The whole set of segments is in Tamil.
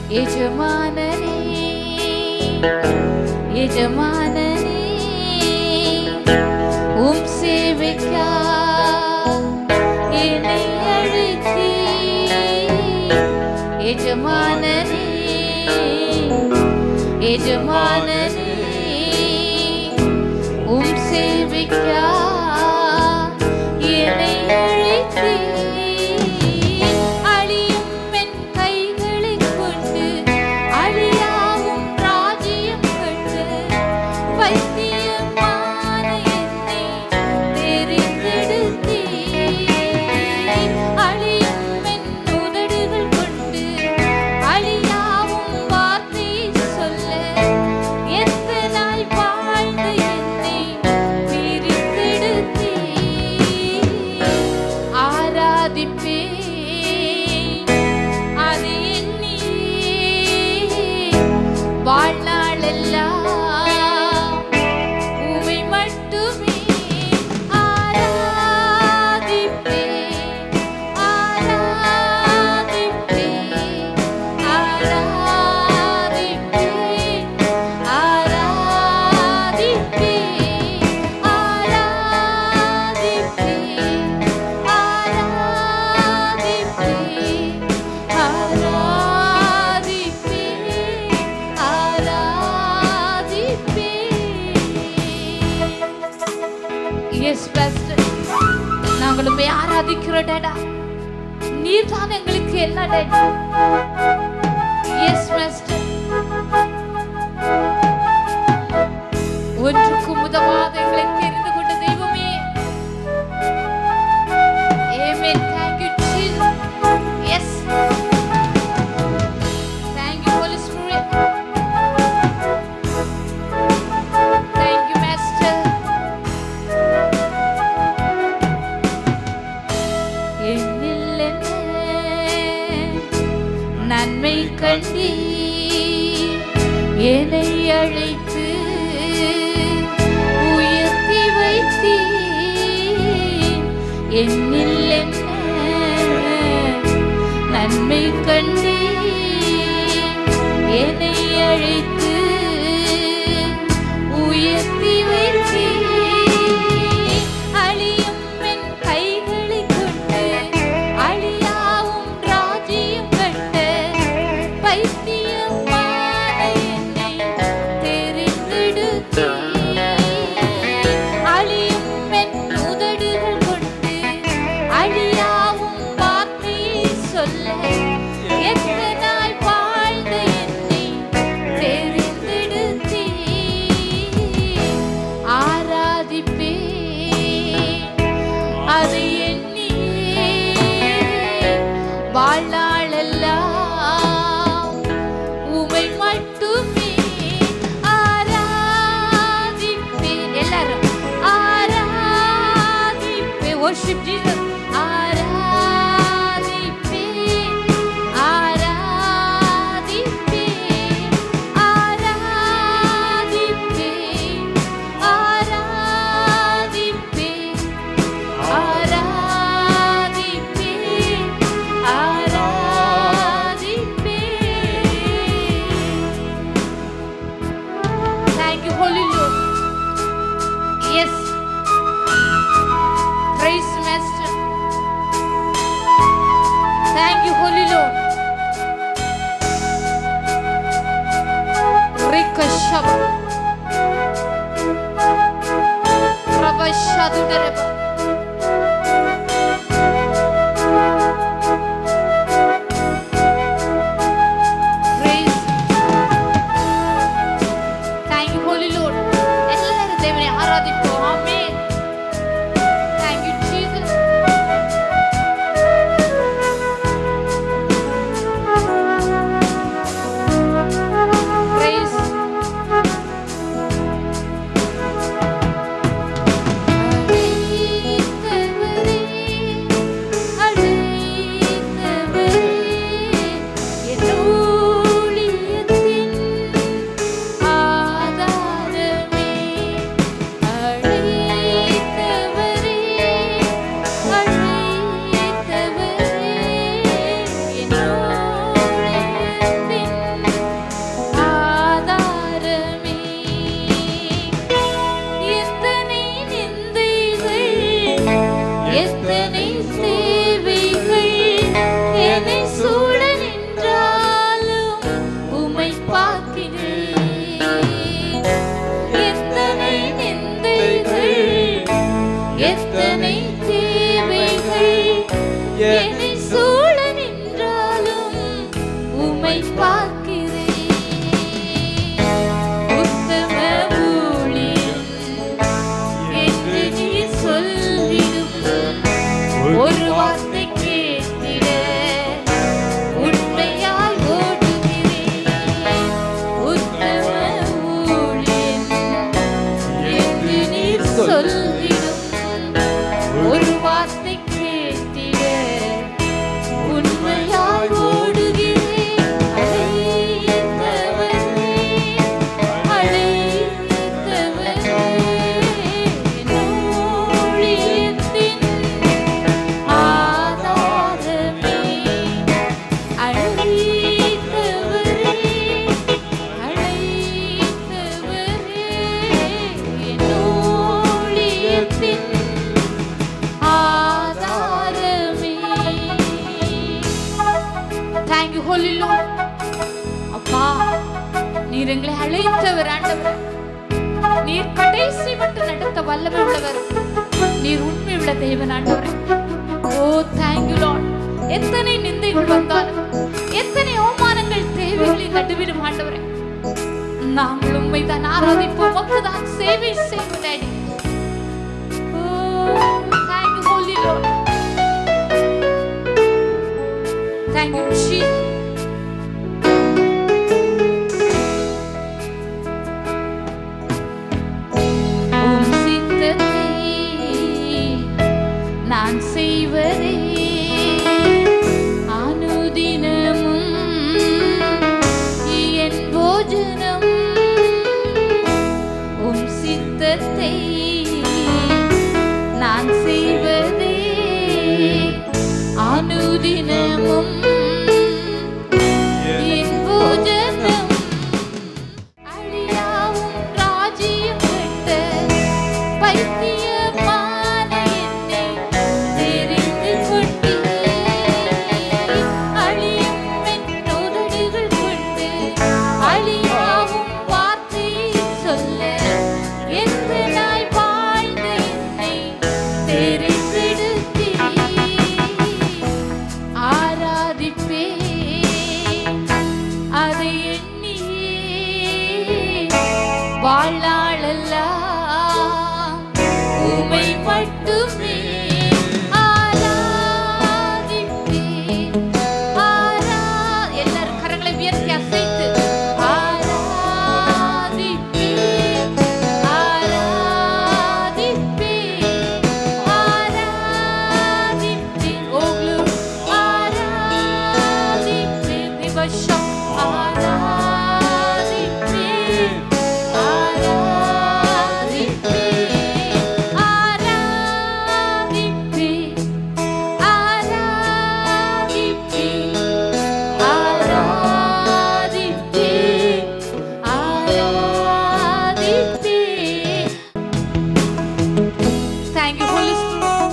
எஜமானனே எஜமானனே உம் சேவைக்கா என்னை அழைத்தீ எஜமானனே எஜமானனே உம் சேவைக்கா என்னை அழைத்தீ அழியும் என் கைகளைக் கொண்டு அழியாவும் ராஜ்யம் கண்டு பைத்தியமான என்னை தெரிந்தெடுத்தீர். அழியும் என் உதடுகள் கொண்டு அழியாவும் வார்த்தை சொல்ல எத்தனாய் வாழ்ந்து என்னை பிரித்தெடுத்தீர். ஆராதிப்பேன் அது எண்ணி வாழ்நாளெல்லாம் உமை மட்டுமே ஆராதிப்பேன் ஆராதிப்பேன் ஆராதிப்பேன் ஆராதிப்பேன் ஆராதிப்பேன் ஆராதிப்பேன் ஆராதிப்பேன் ஆராதிப்பேன் எஸ் பாஸ்டர் நாங்கள் உண்மை ஆராதிக்கிறோம் டேடா நீர் தான் எங்களுக்கு எல்லாம் டேடா எஸ் மாஸ்டர் ஒன்றுக்கும் உதவாத எங்களை தெரிந்து கொண்ட தெய்வமே Amen. Thank you, Jesus. Yes. Thank you, Holy Spirit. Thank you, Master. என்னில் என்ன நன்மை கண்டி என்னை அழைத்து உயர்த்தி வைத்தீ என்னில் என்ன நன்மை கண்டி என்னை அழைத்து உயர்த்தி வைத்தீ அழியும் என் கைகளைக் கொண்டு அழியாவும் ராஜ்யம் கண்ட பைத்தியமான என்னை தெரிந்தெடுத்தீர். அழியும் என் உதடுகள் கொண்டு அழியாவும் வார்த்தையை சொல்ல எத்தனாய் வாழ்ந்த என்னை தெரிந்தெடுத்தீர். ஆராதிப்பேன் அதை எண்ணியே வாழ்நாளெல்லாம் உமை மட்டுமே ஆராதிப்பேன் எல்லாரும் ஆராதிப்பேன் worship Jesus ஆராதிப்பேன் ஆராதிப்பேன் ஆராதிப்பேன் ஆராதிப்பேன் ஆராதிப்பேன் ஆராதிப்பேன் Thank you, Holy Lord. Yes. Praise Master. holy Lord. அப்பா நீர் எங்களை அழைத்தவர் ஆண்டவர் நீர் கடைசி மட்டும் நடத்த வல்லமை உள்ளவர் நீர் உண்மை உள்ள தேவன் ஆண்டவர் ஓ தேங்க்யூ லார்ட் எத்தனை நிந்தைகள் வந்தாலும் எத்தனை அவமானங்கள் தேவைகளின் நடுவிலும் ஆண்டவரே நாங்கள் உண்மை தான் ஆராதிப்போம் உமக்கு தான் சேவை செய்வோம் daddy oh thank you holy lord thank you Jesus உம் சித்தத்தை நான் செய்வதே அனுதினமும் என் போஜனம் உம் சித்தத்தை நான் செய்வதே அனுதினமும் என் போஜனம் அழியாவும் ராஜ்யம் கட்ட பைத்தியமான என்னை தெரிந்து கொண்டீர். அழியும் என் உதடுகள் கொண்டு அழியாவும் வார்த்தையை சொல்ல எத்தனாய் வாழ்ந்த என்னை தெரிந்தெடுத்தீர். ஆராதிப்பேன் அதை எண்ணியே வாழ்நாளெல்லாம் உமை மட்டுமே ஆராதிப்பேன். ஆரா- எல்லாரும் கரங்களை உயர்த்தி அசைத்து ஆராதிப்பேன். ஆராதிப்பேன். ஆராதிப்பேன். Oh, glory. ஆராதிப்பேன். விவசம். ஆராதிப்பேன். ஆராதிப்பேன். ஆராதிப்பேன். ஆராதிப்பேன். ஆராதிப்பேன். ஆராதிப்பேன். Thank you, Holy Spirit.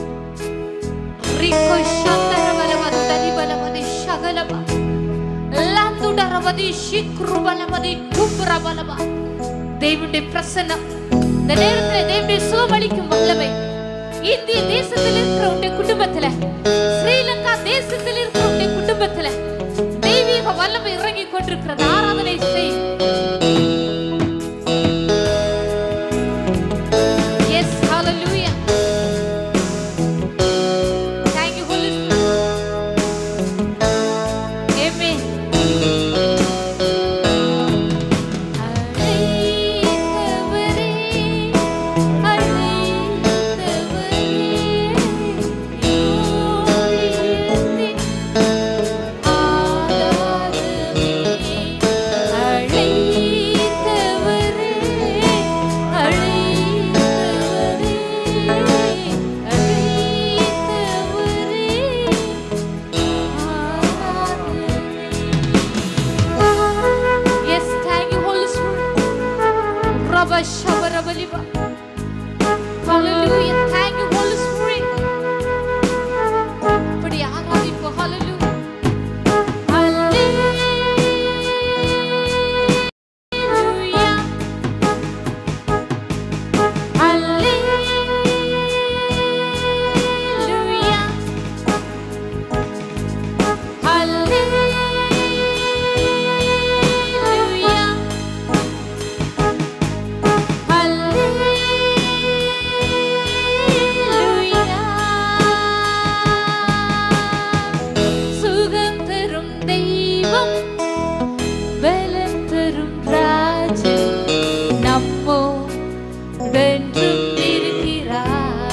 Riko shandarabalavari dalibalavadi shagalava. லாந்துடரவதி சிக்ருபலவதி குப்ரபலவா. தேவனுடைய பிரசன்னம் இந்த நேரத்தில் தேவனுடைய சுகமளிக்கும் வல்லமை இந்திய தேசத்தில் இருக்கிற உடைய குடும்பத்துல ஸ்ரீலங்கா தேசத்தில் இருக்கிற உடைய குடும்பத்துல தெய்வீக வல்லமை இறங்கி கொண்டிருக்கிறது ஆராதனை செய் Yes, hallelujah. Thank you, Holy Spirit. Amen. அழைத்தவரே, அழைத்தவரே, ஊழியத்தின் ஆதாரமே. அழைத்தவரே, அழைத்தவரே, ஆராதனை. Yes, thank you, Holy Spirit. Rabba shabba rabba liba. Hallelujah. Thank you, Holy Spirit. இப்படி ஆராதிப்போம். Hallelujah. Hallelujah. Hallelujah. Hallelujah. Hallelujah. சுகம் தரும் தெய்வம் பலம் தரும் ராஜன் நம்மோ வென்றும் இருக்கிறார்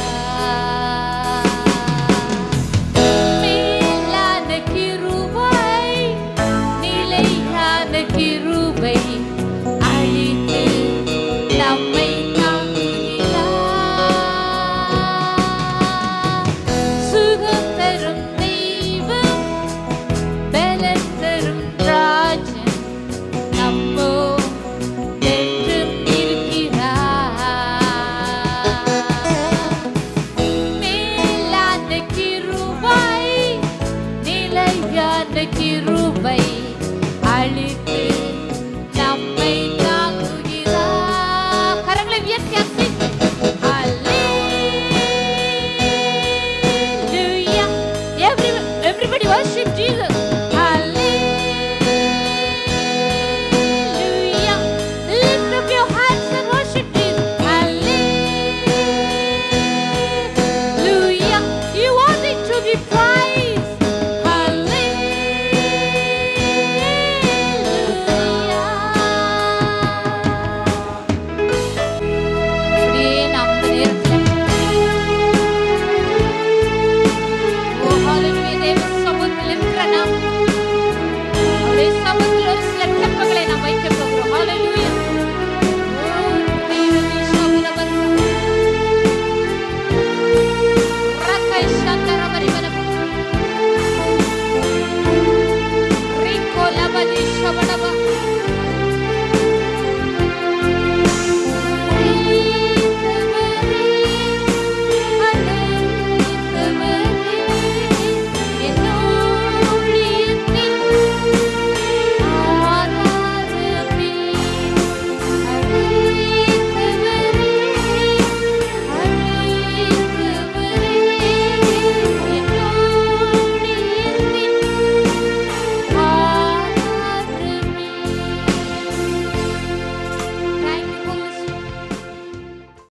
மேலான கிருபை நிலையான கிருபை அழித்து நம்மை தாங்குகிறார் சுகம் தரும் தெய்வம் பலன் தரும் ராஜன் கிருபை அளித்த